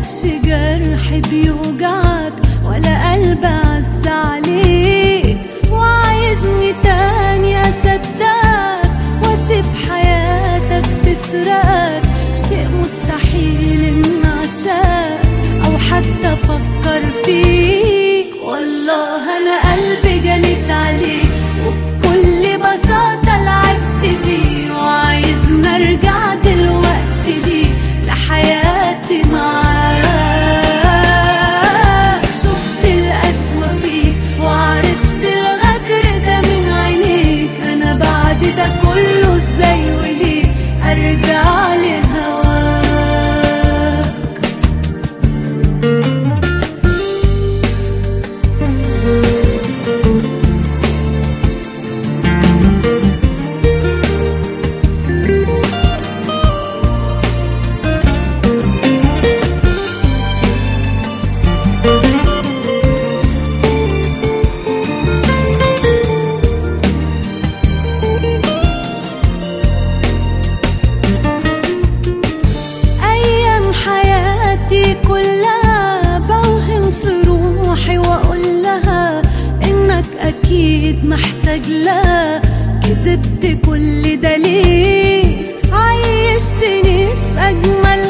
مالكش جرح بيوجعك ولا قلب عز عليك وعايزني تاني اصدقك واسيب حياتك تسرقك شيء مستحيل ان اعشاك او حتى افكر فيك والله انا قلبي جنيت عليك وبكل بساطة لعبت بيه وعايزني ارجع دلوقتي دي لحياتي معاك شفت القسوة فيك وعرفت الغدر ده من عينيك انا بعد ده كله ازاي وليه ارجع لهواك أيام حياتي كلها بوهم في روحي وأقول لها إنك أكيد محتاج لها كدبت كل ده ليه عيشتني في أجمل